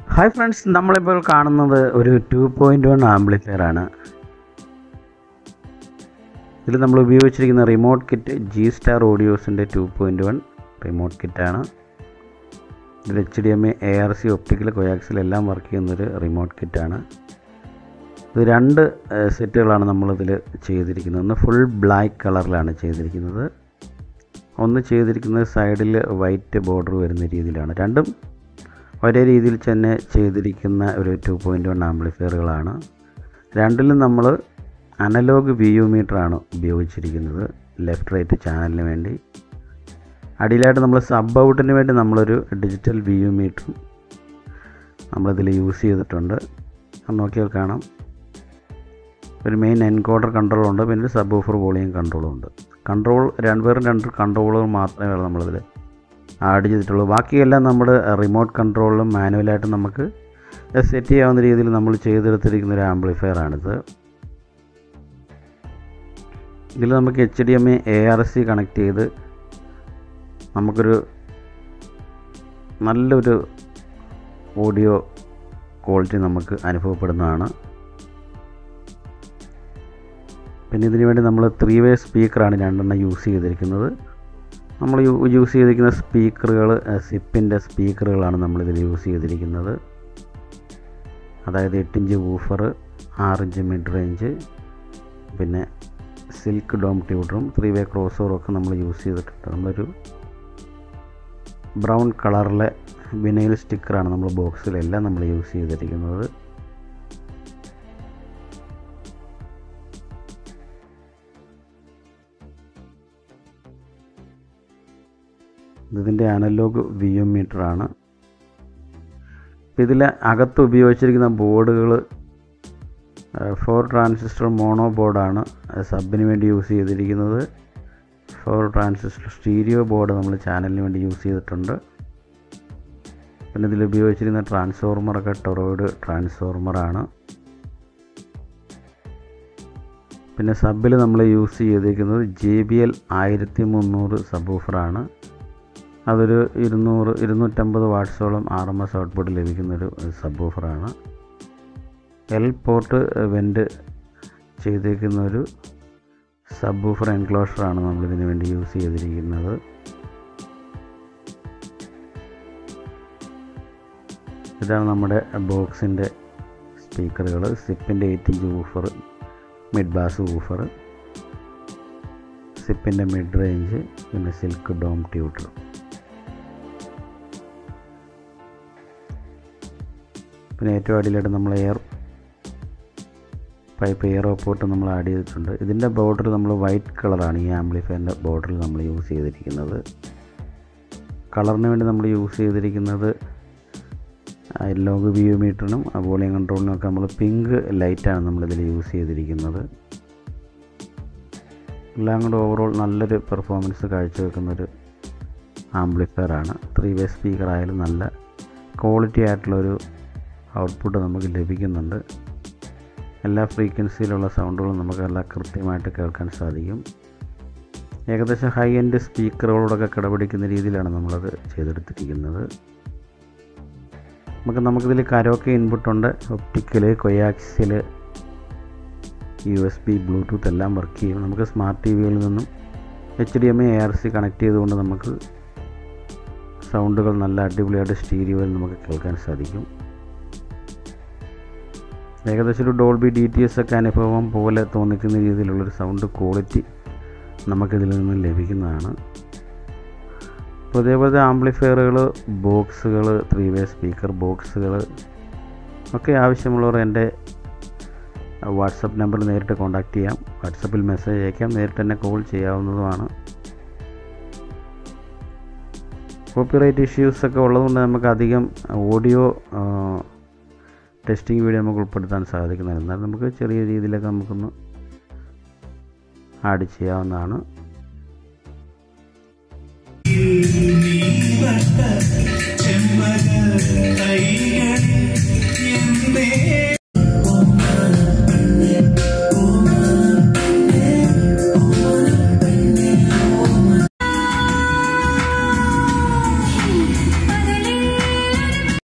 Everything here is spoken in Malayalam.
ഹായ് ഫ്രണ്ട്സ് നമ്മളിപ്പോൾ കാണുന്നത് ഒരു ടു പോയിൻ്റ് വൺ ആംപ്ലിഫയർ ആണ് ഇതിൽ നമ്മൾ ഉപയോഗിച്ചിരിക്കുന്ന റിമോട്ട് കിറ്റ് ജി സ്റ്റാർ ഓഡിയോസിൻ്റെ ടു പോയിൻ്റ് വൺ റിമോട്ട് കിറ്റാണ് ഇതിൽ H D M A A R C optical coaxial എല്ലാം വർക്ക് ചെയ്യുന്നൊരു റിമോട്ട് കിറ്റാണ് ഇത് രണ്ട് ഏഹ്, സെറ്റുകളാണ് നമ്മളിതിൽ ചെയ്തിരിക്കുന്നത് ഒന്ന് ഫുൾ ബ്ലാക്ക് കളറിലാണ് ചെയ്തിരിക്കുന്നത് ഒന്ന് ചെയ്തിരിക്കുന്നത് സൈഡിൽ വൈറ്റ് ബോർഡർ വരുന്ന രീതിയിലാണ് രണ്ടും ഒരേ രീതിയിൽ തന്നെ ചെയ്തിരിക്കുന്ന ഒരു ടു പോയിൻ്റ് വൺ ആംപ്ലിഫയറുകളാണ് രണ്ടിലും നമ്മൾ അനലോഗ് വി യു മീറ്ററാണ് ഉപയോഗിച്ചിരിക്കുന്നത് ലെഫ്റ്റ് റൈറ്റ് ചാനലിന് വേണ്ടി അടിയിലായിട്ട് നമ്മൾ സബ് ഔട്ടിന് വേണ്ടി നമ്മളൊരു ഡിജിറ്റൽ വി യു മീറ്ററും നമ്മളിതിൽ യൂസ് ചെയ്തിട്ടുണ്ട് അത് നോക്കിയാൽ കാണാം ഒരു മെയിൻ എൻകോഡർ കൺട്രോളുണ്ട് പിന്നെ ഒരു സബ് ഓഫർ വോളിയം കൺട്രോളും ഉണ്ട് കൺട്രോൾ രണ്ടുപേരും രണ്ട് കൺട്രോളുകൾ മാത്രമേ നമ്മളിതിൽ ആഡ് ചെയ്തിട്ടുള്ളൂ ബാക്കിയെല്ലാം നമ്മൾ റിമോട്ട് കൺട്രോളിലും മാനുവലായിട്ട് നമുക്ക് സെറ്റ് ചെയ്യാവുന്ന രീതിയിൽ നമ്മൾ ചെയ്തെടുത്തിരിക്കുന്ന ഒരു ആംപ്ലിഫയർ ആണിത് ഇതിൽ നമുക്ക് H D M A A R C connect ചെയ്ത് നമുക്കൊരു നല്ലൊരു ഓഡിയോ ക്വാളിറ്റി നമുക്ക് അനുഭവപ്പെടുന്നതാണ് പിന്നെ ഇതിനു വേണ്ടി നമ്മൾ ത്രീ വേ സ്പീക്കറാണ് രണ്ടെണ്ണം യൂസ് ചെയ്തിരിക്കുന്നത് നമ്മൾ യൂ- യൂസ് ചെയ്തിരിക്കുന്ന സ്പീക്കറുകൾ സിപ്പിൻ്റെ സ്പീക്കറുകളാണ് നമ്മളിതിൽ യൂസ് ചെയ്തിരിക്കുന്നത് അതായത് എട്ടിഞ്ച് വൂഫർ ആറിഞ്ച് മിഡ് റേഞ്ച് പിന്നെ സിൽക്ക് ഡോം ട്യൂട്ടറും ത്രീ വേ ക്രോസറും ഒക്കെ നമ്മൾ യൂസ് ചെയ്തിട്ടുണ്ട് നമ്മളൊരു ബ്രൗൺ കളറിലെ വിനൈൽ സ്റ്റിക്കറാണ് നമ്മൾ ബോക്സിലെല്ലാം നമ്മൾ യൂസ് ചെയ്തിരിക്കുന്നത് ഇതിൻ്റെ അനലോഗ് വി എം മീറ്ററാണ് ഇതിൽ അകത്ത് ഉപയോഗിച്ചിരിക്കുന്ന ബോർഡുകൾ ഫോർ ട്രാൻസിസ്റ്റർ മോണോ ബോർഡാണ് സബിന് വേണ്ടി യൂസ് ചെയ്തിരിക്കുന്നത് ഫോർ ട്രാൻസിസ്റ്റർ സ്റ്റീരിയോ ബോർഡ് നമ്മൾ ചാനലിന് വേണ്ടി യൂസ് ചെയ്തിട്ടുണ്ട് പിന്നെ ഇതിൽ ഉപയോഗിച്ചിരുന്ന ട്രാൻസ്ഫോർമറൊക്കെ ടൊറോയിഡ് ട്രാൻസ്ഫോർമറാണ് പിന്നെ സബിൽ നമ്മൾ യൂസ് ചെയ്തിരിക്കുന്നത് ജെ ബി എൽ ആയിരത്തി മുന്നൂറ് സബൂഫറാണ് അതൊരു ഇരുന്നൂറ് ഇരുന്നൂറ്റമ്പത് വാട്ട്സോളം ആർ എം എസ് ഔട്ട്പുട്ട് ലഭിക്കുന്നൊരു സബൂഫറാണ് എൽ പോർട്ട് വെൻറ്റ് ചെയ്തേക്കുന്ന ഒരു സബൂഫർ എൻക്ലോഷറാണ് നമ്മളിതിന് വേണ്ടി യൂസ് ചെയ്തിരിക്കുന്നത് ഇതാണ് നമ്മുടെ ബോക്സിൻ്റെ സ്പീക്കറുകൾ സിപ്പിൻ്റെ eight inch woofer mid bass woofer സിപ്പിൻ്റെ മിഡ് റേഞ്ച് പിന്നെ സിൽക്ക് ഡോം ട്യൂട്ടർ പിന്നെ ഏറ്റവും അടിയിലായിട്ട് നമ്മൾ എയർ പൈപ്പ് എയർ പോർട്ട് നമ്മൾ ആഡ് ചെയ്തിട്ടുണ്ട് ഇതിൻ്റെ ബോർഡർ നമ്മൾ വൈറ്റ് കളറാണ് ഈ ആംപ്ലിഫയറിൻ്റെ ബോർഡറിൽ നമ്മൾ യൂസ് ചെയ്തിരിക്കുന്നത് കളറിന് വേണ്ടി നമ്മൾ യൂസ് ചെയ്തിരിക്കുന്നത് ലോഗ് വ്യൂ മീറ്ററിനും വോളിയം കൺട്രോളിനും ഒക്കെ നമ്മൾ പിങ്ക് ലൈറ്റാണ് നമ്മളിതിൽ യൂസ് ചെയ്തിരിക്കുന്നത് എല്ലാം കൂടെ ഓവറോൾ നല്ലൊരു പെർഫോമൻസ് കാഴ്ചവെക്കുന്നൊരു ആംപ്ലിഫയറാണ് ത്രീ വേ സ്പീക്കർ ആയാലും നല്ല ക്വാളിറ്റി ആയിട്ടുള്ളൊരു ഔട്ട്പുട്ട് നമുക്ക് ലഭിക്കുന്നുണ്ട് എല്ലാ ഫ്രീക്വൻസിയിലുള്ള സൗണ്ടുകളും നമുക്ക് എല്ലാം കൃത്യമായിട്ട് കേൾക്കാൻ സാധിക്കും ഏകദേശം ഹൈ എൻഡ് സ്പീക്കറുകളോടൊക്കെ കിടപിടിക്കുന്ന രീതിയിലാണ് നമ്മളത് ചെയ്തെടുത്തിരിക്കുന്നത് നമുക്ക് നമുക്കിതിൽ കരോക്കെ ഇൻപുട്ടുണ്ട് ഒപ്റ്റിക്കൽ കൊയാക്സിൽ യു എസ് ബി ബ്ലൂടൂത്ത് എല്ലാം വർക്ക് ചെയ്യും നമുക്ക് സ്മാർട്ട് ടി വികളിൽ നിന്നും H D M A R C connect ചെയ്തുകൊണ്ട് നമുക്ക് സൗണ്ടുകൾ നല്ല അടിപൊളിയായിട്ട് സ്റ്റീരിയോയിൽ നമുക്ക് കേൾക്കാൻ സാധിക്കും ഏകദേശം ഒരു ഡോൾബി ഡി ടി എസ് ഒക്കെ അനുഭവം പോലെ തോന്നിക്കുന്ന രീതിയിലുള്ളൊരു സൗണ്ട് ക്വാളിറ്റി നമുക്കിതിൽ നിന്ന് ലഭിക്കുന്നതാണ് അപ്പോൾ ഇതേപോലത്തെ ആംപ്ലിഫയറുകൾ ബോക്സുകൾ ത്രീ വേ സ്പീക്കർ ബോക്സുകൾ ഒക്കെ ആവശ്യമുള്ളവർ എൻ്റെ വാട്സപ്പ് നമ്പർ നേരിട്ട് കോൺടാക്റ്റ് ചെയ്യാം വാട്സപ്പിൽ മെസ്സേജ് അയക്കാം നേരിട്ട് തന്നെ കോൾ ചെയ്യാവുന്നതുമാണ് കോപ്പിറൈറ്റ് ഇഷ്യൂസ് ഒക്കെ ഉള്ളതുകൊണ്ട് നമുക്ക് അധികം ഓഡിയോ ടെസ്റ്റിംഗ് വീഡിയോ നമുക്ക് ഉൾപ്പെടുത്താൻ സാധിക്കുന്നില്ല എന്നാൽ നമുക്ക് ചെറിയ രീതിയിലൊക്കെ നമുക്കൊന്ന് ആഡ് ചെയ്യാവുന്നതാണ് നീ